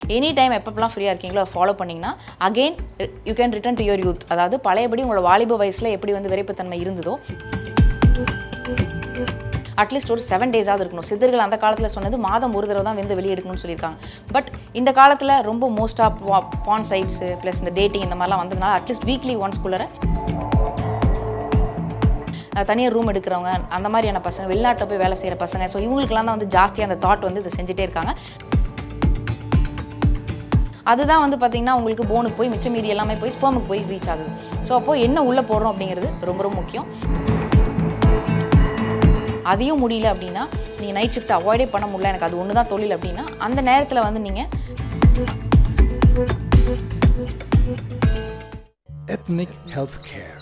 Any time எப்பப்பெல்லாம் ஃப்ரீயாக இருக்கீங்களோ அதை ஃபாலோ பண்ணிங்கன்னா again you can return to your youth அதாவது பழையபடி உங்களோட வாலிப வயசில் எப்படி வந்து விரைப்புத்தன்மை இருந்ததோ அட்லீஸ்ட் ஒரு செவன் டேஸாவது இருக்கணும் சித்தர்கள் அந்த காலத்தில் சொன்னது மாதம் ஒரு தடவை தான் வந்து வெளியே எடுக்கணும்னு சொல்லியிருக்காங்க பட் இந்த காலத்தில் ரொம்ப மோஸ்ட்டாக பான் சைட்ஸு ப்ளஸ் இந்த டேட்டிங் இந்த மாதிரிலாம் வந்ததுனால அட்லீஸ்ட் வீக்லி ஒன்ஸ்குள்ளே தனியாக ரூம் எடுக்கிறவங்க அந்த மாதிரியான பசங்க வெளிநாட்டில் போய் வேலை செய்கிற பசங்க ஸோ இவங்களுக்குலாம் தான் வந்து ஜாஸ்தியாக அந்த தாட் வந்து இதை செஞ்சுட்டே இருக்காங்க அதுதான் வந்து பார்த்திங்கன்னா உங்களுக்கு போனுக்கு போய் மிச்ச மீதி எல்லாமே போய் ஸ்போமுக்கு போய் ரீச் ஆகுது ஸோ அப்போது என்ன உள்ளே போடுறோம் அப்படிங்கிறது ரொம்ப ரொம்ப முக்கியம் அதையும் முடியல அப்படின்னா நீங்கள் நைட் ஷிஃப்ட் அவாய்டே பண்ண முடியல எனக்கு அது ஒன்று தான் தொழில் அப்படின்னா அந்த நேரத்தில் வந்து நீங்கள் Ethnic Healthcare.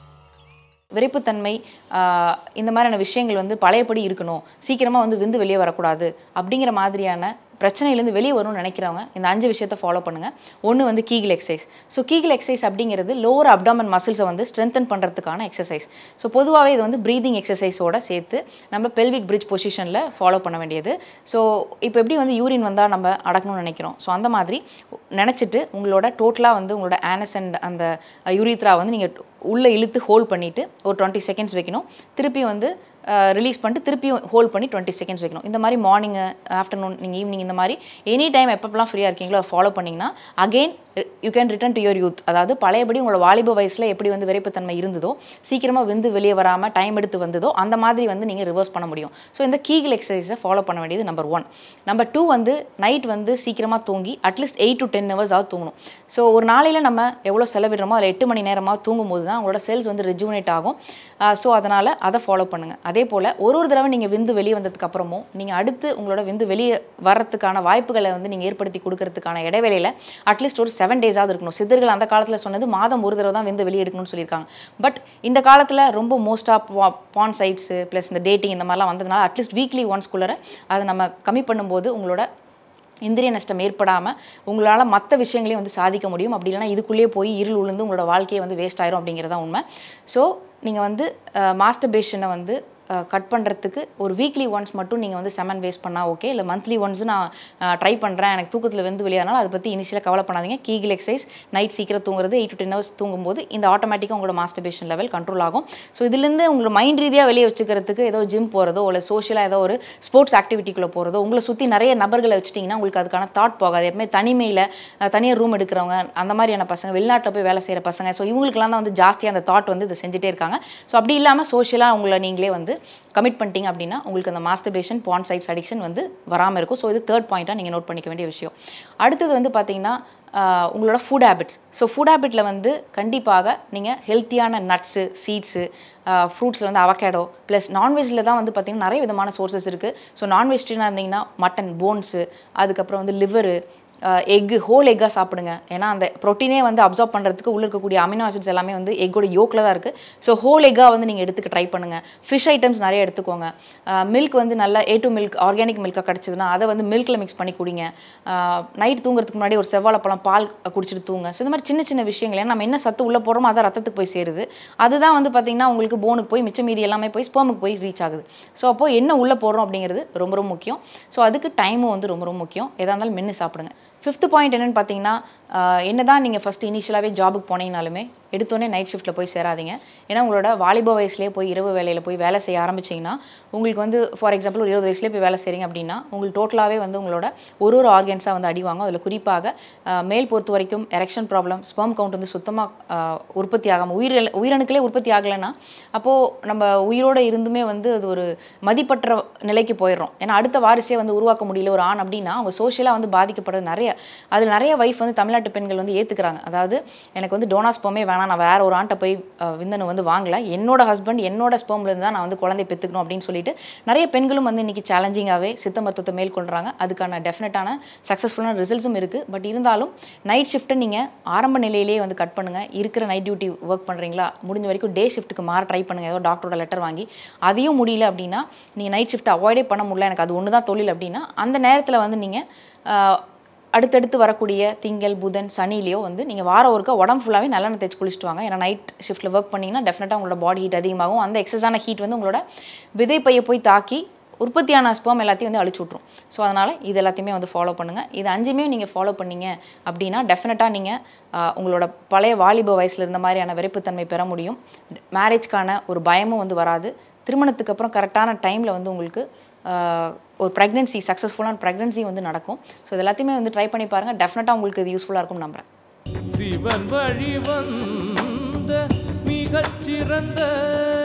விரைப்புத்தன்மை ஆஹ், இந்த மாதிரியான விஷயங்கள் வந்து பழையபடி இருக்கணும் சீக்கிரமாக வந்து விந்து வெளியே வரக்கூடாது அப்படிங்கிற மாதிரியான பிரச்சனையிலேருந்து வெளியே வரும்னு நினைக்கிறவங்க இந்த அஞ்சு விஷயத்தை ஃபாலோ பண்ணுங்கள் ஒன்று வந்து Kegel exercise so Kegel exercise அப்படிங்கிறது லோவர் அப்டாமன் மசில்ஸை வந்து ஸ்ட்ரென்தன் பண்ணுறதுக்கான எக்ஸசைஸ் ஸோ பொதுவாகவே இது வந்து ப்ரீதிங் எக்ஸசைஸோட சேர்த்து நம்ம பெல்விக் பிரிட்ஜ் பொசிஷனில் ஃபாலோ பண்ண வேண்டியது ஸோ இப்போ எப்படி வந்து யூரின் வந்தால் நம்ம அடக்கணும்னு நினைக்கிறோம் ஸோ அந்த மாதிரி நினச்சிட்டு உங்களோட டோட்டலாக வந்து உங்களோட ஆனஸ் அண்ட் அந்த யூரித்ரா வந்து நீங்கள் உள்ளே இழுத்து ஹோல்ட் பண்ணிவிட்டு ஒரு டுவெண்ட்டி செகண்ட்ஸ் வைக்கணும் திருப்பி வந்து ரிலீஸ் பண்ணிட்டு திருப்பியும் ஹோல்ட் பண்ணி டுவெண்ட்டி செகண்ட்ஸ் வைக்கணும் இந்த மாதிரி மார்னிங் ஆஃப்டர்நூன் நீங்கள் ஈவினிங் இந்த மாதிரி எனி டைம் எப்பப்பெல்லாம் ஃப்ரீயாக இருக்கீங்களோ அதை ஃபாலோ பண்ணிங்கன்னா again you can return to your youth அதாவது பழையபடி உங்களோட வாலிப வயசில் எப்படி வந்து விரைப்புத்தன்மை இருந்ததோ சீக்கிரமாக விந்து வெளியே வராமல் டைம் எடுத்து வந்ததோ அந்த மாதிரி வந்து நீங்கள் ரிவர்ஸ் பண்ண முடியும் ஸோ இந்த கீகிள் எக்ஸசைஸை ஃபாலோ பண்ண வேண்டியது நம்பர் ஒன் நம்பர் டூ வந்து நைட் வந்து சீக்கிரமாக தூங்கி at least eight to ten hours ஆகுது தூங்கணும் ஸோ ஒரு நாளையில் நம்ம எவ்வளோ செலவிடுறோமோ அதில் எட்டு மணி நேரமாக தூங்கும் போது தான் உங்களோட செல்ஸ் வந்து ரெஜுவனேட் ஆகும் ஸோ அதனால் அதை ஃபாலோ பண்ணுங்கள் அதே போல் ஒரு ஒரு தடவை நீங்கள் விந்து வெளியே வந்ததுக்கு அப்புறமும் நீங்கள் அடுத்து உங்களோட விந்து வெளியே வர்றதுக்கான வாய்ப்புகளை வந்து நீங்கள் ஏற்படுத்தி கொடுக்கறதுக்கான இடைவேளையில் அட்லீஸ்ட் ஒரு செவன் டேஸாவது இருக்கணும் சித்தர்கள் அந்த காலத்தில் சொன்னது மாதம் ஒரு தடவை தான் விந்து வெளியே எடுக்கணும்னு சொல்லியிருக்காங்க பட் இந்த காலத்தில் ரொம்ப மோஸ்ட்டாக பான் சைட்ஸு ப்ளஸ் இந்த டேட்டிங் இந்த மாதிரிலாம் வந்ததுனால அட்லீஸ்ட் வீக்லி ஒன்ஸ்குள்ளே அதை நம்ம கம்மி பண்ணும்போது உங்களோட இந்திரிய நஷ்டம் ஏற்படாமல் உங்களால் மற்ற விஷயங்களையும் வந்து சாதிக்க முடியும் அப்படி இல்லைனா இதுக்குள்ளேயே போய் இருள் உளுந்து உங்களோட வாழ்க்கையை வந்து வேஸ்ட் ஆயிரும் அப்படிங்கிறதான் உண்மை ஸோ நீங்கள் வந்து மாஸ்டர்பேஷனை வந்து கட் பண்ணுறதுக்கு ஒரு வீக்லி ஒன்ஸ் மட்டும் நீங்கள் வந்து செமன் வேஸ்ட் பண்ணால் ஓகே இல்லை மந்த்லி ஒன்ஸ் நான் ட்ரை பண்ணுறேன் எனக்கு தூக்கத்தில் வந்து வெளியானாலும் அதை பற்றி இனிஷியலாக கவலை பண்ணாதீங்க கீகிள் எக்ஸசைஸ் நைட் சீக்கிரம் தூங்குறது எயிட் டு டென் ஹவர்ஸ் தூங்கும்போது இந்த ஆட்டோமேட்டிக்காக உங்களோட மாஸ்டர்பேஷன் லெவல் கண்ட்ரோல் ஆகும் ஸோ இதுலேருந்து உங்களோட மைண்ட் ரீதியாக வெளியே வச்சுக்கிறதுக்கு ஏதோ ஜிம் போகிறதோ இல்லை சோஷியலாக ஏதோ ஒரு ஸ்போர்ட்ஸ் ஆக்டிவிட்டிக்குள்ளே போகிறதோ உங்களை சுற்றி நிறைய நபர்களை வச்சிட்டிங்கன்னா உங்களுக்கு அதுக்கான தாட் போகாது எப்பவுமே தனிமையில் தனியாக ரூம் எடுக்கிறவங்க அந்த மாதிரியான பசங்க வெளிநாட்டில் போய் வேலை செய்கிற பசங்க ஸோ இவங்களுக்குலாம் தான் வந்து ஜாஸ்தியாக அந்த தாட் வந்து இதை செஞ்சுட்டே இருக்காங்க ஸோ அப்படி இல்லாமல் சோஷியலாக உங்களை நீங்களே வந்து கமிட் பண்ணிட்டீங்க அப்படின்னா உங்களுக்கு அந்த மாஸ்டர்பேஷன் பான் சைட்ஸ் அடிக்ஷன் வந்து வராமல் இருக்கும் ஸோ இது தேர்ட் பாயிண்ட்டாக நீங்கள் நோட் பண்ணிக்க வேண்டிய விஷயம் அடுத்தது வந்து பார்த்தீங்கன்னா ஆஹ் உங்களோட ஃபுட் ஹேபிட்ஸ் ஸோ ஃபுட் ஹேபிட்டில் வந்து கண்டிப்பாக நீங்கள் ஹெல்த்தியான நட்ஸு சீட்ஸு ஃப்ரூட்ஸில் வந்து அவகேடோ ப்ளஸ் நான்வெஜ்ஜில் தான் வந்து பார்த்திங்கன்னா நிறைய விதமான சோர்சஸ் இருக்குது ஸோ நான்வெஜ்டேரியனாக இருந்தீங்கன்னா மட்டன் போன்ஸு அதுக்கப்புறம் வந்து லிவரு எக்கு ஹோல் எக்காக சாப்பிடுங்க ஏன்னா அந்த ப்ரோட்டீனே வந்து அப்சார்ப் பண்ணுறதுக்கு உள்ள இருக்கக்கூடிய அமினோ ஆசிட்ஸ் எல்லாமே வந்து எக்கோட யோக்கில் தான் இருக்குது ஸோ ஹோல் எக்காக வந்து நீங்கள் எடுத்துக்க ட்ரை பண்ணுங்கள் ஃபிஷ் ஐட்டம்ஸ் நிறைய எடுத்துக்கோங்க மில்க் வந்து நல்லா ஏ டு மில்க் ஆர்கானிக் மில்காக கிடச்சிதுன்னா அதை வந்து மில்கில் மிக்ஸ் பண்ணி குடிங்க நைட் தூங்குறதுக்கு முன்னாடி ஒரு செவ்வாழைப்பழம் பால் குடிச்சிட்டு தூங்க ஸோ இந்த மாதிரி சின்ன சின்ன விஷயங்கள் ஏன்னா நம்ம என்ன சத்து உள்ளே போகிறோமோ அதான் ரத்தத்துக்கு போய் சேருது அதுதான் வந்து பார்த்திங்கன்னா உங்களுக்கு போனுக்கு போய் மிச்ச மீதி எல்லாமே போய் ஸ்போமுக்கு போய் ரீச் ஆகுது ஸோ அப்போது என்ன உள்ளே போடுறோம் அப்படிங்கிறது ரொம்ப ரொம்ப முக்கியம் ஸோ அதுக்கு டைமும் வந்து ரொம்ப ரொம்ப முக்கியம் எதாக இருந்தாலும் மென்று சாப்பிடுங்க ஃபிஃப்த் பாயிண்ட் என்னென்னு பார்த்தீங்கன்னா என்ன தான் நீங்கள் ஃபஸ்ட்டு இனிஷியலாகவே ஜாபுக்கு போனீங்கனாலுமே எடுத்தோடனே நைட் ஷிஃப்ட்டில் போய் சேராதீங்க ஏன்னா உங்களோட வாலிப வயசுலேயே போய் இரவு வேலையில் போய் வேலை செய்ய ஆரம்பிச்சிங்கன்னா உங்களுக்கு வந்து ஃபார் எக்ஸாம்பிள் ஒரு இருபது வயசுலேயே போய் வேலை செய்கிறீங்க அப்படின்னா உங்களுக்கு டோட்டலாகவே வந்து உங்களோட ஒரு ஒரு ஆர்கன்ஸாக வந்து அடிவாங்க அதில் குறிப்பாக ஆஹ், மேல் பொறுத்த வரைக்கும் எரெக்ஷன் ப்ராப்ளம் ஸ்பெர்ம் கவுண்ட் வந்து சுத்தமாக உற்பத்தி ஆகாமல் உயிர் உயிரணுக்களே உற்பத்தி ஆகலைன்னா அப்போது நம்ம உயிரோடு இருந்துமே வந்து அது ஒரு மதிப்பற்ற நிலைக்கு போயிடுறோம் ஏன்னா அடுத்த வாரிசே வந்து உருவாக்க முடியல ஒரு ஆண் அப்படின்னா அவங்க சோஷியலாக வந்து பாதிக்கப்படுறது நிறைய அதில் நிறைய வைஃப் வந்து தமிழ்நாட்டு பெண்கள் வந்து ஏற்றுக்கிறாங்க அதாவது எனக்கு வந்து டோனா ஸ்போமே வேணாம் நான் வேற ஒரு ஆண்கிட்ட போய் அஹ், விந்தணு வந்து வாங்கல என்னோட ஹஸ்பண்ட் என்னோட ஸ்போம்லேருந்து தான் நான் வந்து குழந்தை பெற்றுக்கணும் அப்படின்னு சொல்லிட்டு நிறைய பெண்களும் வந்து இன்றைக்கி சேலஞ்சிங்காகவே சித்த மருத்துவத்தை மேற்கொள்கிறாங்க அதுக்கான டெஃபினட்டான சக்ஸஸ்ஃபுல்லான ரிசல்ட்ஸும் இருக்குது பட் இருந்தாலும் நைட் ஷிஃப்ட்டை நீங்கள் ஆரம்ப நிலையிலேயே வந்து கட் பண்ணுங்கள் இருக்கிற நைட் டியூட்டி ஒர்க் பண்ணுறீங்களா முடிஞ்ச வரைக்கும் டே ஷிஃப்ட்டுக்கு மாற ட்ரை பண்ணுங்கள் ஏதோ டாக்டரோட லெட்டர் வாங்கி அதையும் முடியல அப்படின்னா நீங்கள் நைட் ஷிஃப்ட் அவாய்டே பண்ண முடியல எனக்கு அது ஒன்று தான் தொழில் அப்படின்னா அந்த நேரத்தில் வந்து நீங்கள் அடுத்தடுத்து வரக்கூடிய திங்கள் புதன் சனிலேயோ வந்து நீங்கள் வாரம் ஒருக்கா உடம்பு ஃபுல்லாகவே நல்லெண்ணெய் தேய்ச்சி குளிச்சுட்டு வாங்க ஏன்னா நைட் ஷிஃப்ட்டில் ஒர்க் பண்ணிங்கன்னா டெஃபினட்டாக உங்களோட பாடி ஹீட் அதிகமாகும் அந்த எக்ஸஸான ஹீட் வந்து உங்களோட விதைப்பையை போய் தாக்கி உற்பத்தியான ஸ்பெர்ம் எல்லாத்தையும் வந்து அழிச்சு விட்ரும் ஸோ அதனால் இது எல்லாத்தையுமே வந்து ஃபாலோ பண்ணுங்கள் இது அஞ்சுமே நீங்கள் ஃபாலோ பண்ணீங்க அப்படின்னா டெஃபினட்டாக நீங்கள் உங்களோட பழைய வாலிப வயசில் இருந்த மாதிரியான விரைப்புத்தன்மை பெற முடியும் மேரேஜ்க்கான ஒரு பயமும் வந்து வராது திருமணத்துக்கு அப்புறம் கரெக்டான டைமில் வந்து உங்களுக்கு ஆஹ், ஒரு ப்ரெக்னென்சி சக்ஸஸ்ஃபுல்லான ப்ரெக்னென்சி வந்து நடக்கும் ஸோ இது எல்லாத்தையுமே வந்து ட்ரை பண்ணி பாருங்கள் டெஃபினட்டாக உங்களுக்கு இது யூஸ்ஃபுல்லாக இருக்கும் நம்புறேன் சிவன் வழி வந்த மிகச்சிறந்த